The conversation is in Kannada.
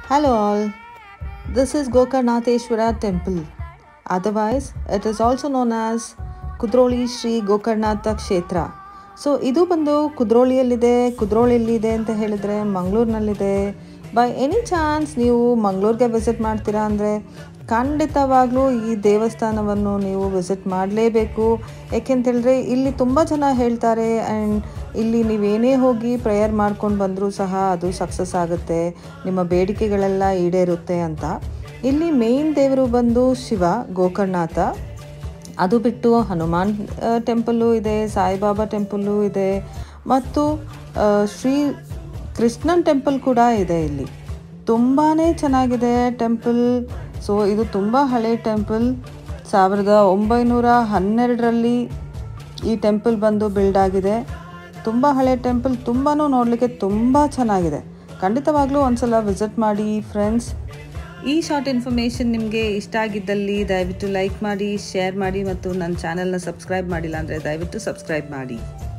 Hello all, this is Gokarnatheshwara Temple. Otherwise, it is also known as Kudroli Shri Gokarnanatha ಕ್ಷೇತ್ರ ಸೊ ಇದು ಬಂದು ಕುದ್ರೋಳಿಯಲ್ಲಿದೆ ಕುದ್ರೋಳಿಯಲ್ಲಿದೆ ಅಂತ ಹೇಳಿದರೆ ಮಂಗಳೂರಿನಲ್ಲಿದೆ ಬೈ ಎನಿ ಚಾನ್ಸ್ ನೀವು ಮಂಗಳೂರಿಗೆ ವಿಸಿಟ್ ಮಾಡ್ತೀರಾ ಅಂದರೆ ಖಂಡಿತವಾಗ್ಲೂ ಈ ದೇವಸ್ಥಾನವನ್ನು ನೀವು ವಿಸಿಟ್ ಮಾಡಲೇಬೇಕು ಏಕೆಂತೇಳಿದ್ರೆ ಇಲ್ಲಿ ತುಂಬ ಜನ ಹೇಳ್ತಾರೆ ಆ್ಯಂಡ್ ಇಲ್ಲಿ ನೀವೇನೇ ಹೋಗಿ ಪ್ರೇಯರ್ ಮಾಡ್ಕೊಂಡು ಬಂದರೂ ಸಹ ಅದು ಸಕ್ಸಸ್ ಆಗುತ್ತೆ ನಿಮ್ಮ ಬೇಡಿಕೆಗಳೆಲ್ಲ ಈಡೇರುತ್ತೆ ಅಂತ ಇಲ್ಲಿ ಮೇನ್ ದೇವರು ಬಂದು ಶಿವ ಗೋಕರ್ಣನಾಥ ಅದು ಬಿಟ್ಟು ಹನುಮಾನ್ ಟೆಂಪಲ್ಲು ಇದೆ ಸಾಯಿಬಾಬಾ ಟೆಂಪಲ್ಲು ಇದೆ ಮತ್ತು ಆ, ಶ್ರೀ ಕೃಷ್ಣನ್ ಟೆಂಪಲ್ ಕೂಡ ಇದೆ ಇಲ್ಲಿ ತುಂಬಾ ಚೆನ್ನಾಗಿದೆ ಟೆಂಪಲ್ ಸೊ ಇದು ತುಂಬ ಹಳೆ ಟೆಂಪಲ್ ಸಾವಿರದ ಒಂಬೈನೂರ ಹನ್ನೆರಡರಲ್ಲಿ ಈ ಟೆಂಪಲ್ ಬಂದು ಬಿಲ್ಡ್ ಆಗಿದೆ ತುಂಬ ಹಳೆ ಟೆಂಪಲ್ ತುಂಬಾ ನೋಡಲಿಕ್ಕೆ ತುಂಬ ಚೆನ್ನಾಗಿದೆ ಖಂಡಿತವಾಗ್ಲೂ ಒಂದ್ಸಲ ವಿಸಿಟ್ ಮಾಡಿ ಫ್ರೆಂಡ್ಸ್ ಈ ಶಾರ್ಟ್ ಇನ್ಫಾರ್ಮೇಷನ್ ನಿಮಗೆ ಇಷ್ಟ ಆಗಿದ್ದಲ್ಲಿ ದಯವಿಟ್ಟು ಲೈಕ್ ಮಾಡಿ ಶೇರ್ ಮಾಡಿ ಮತ್ತು ನನ್ನ ಚಾನಲ್ನ ಸಬ್ಸ್ಕ್ರೈಬ್ ಮಾಡಿಲ್ಲ ಅಂದರೆ ದಯವಿಟ್ಟು ಸಬ್ಸ್ಕ್ರೈಬ್ ಮಾಡಿ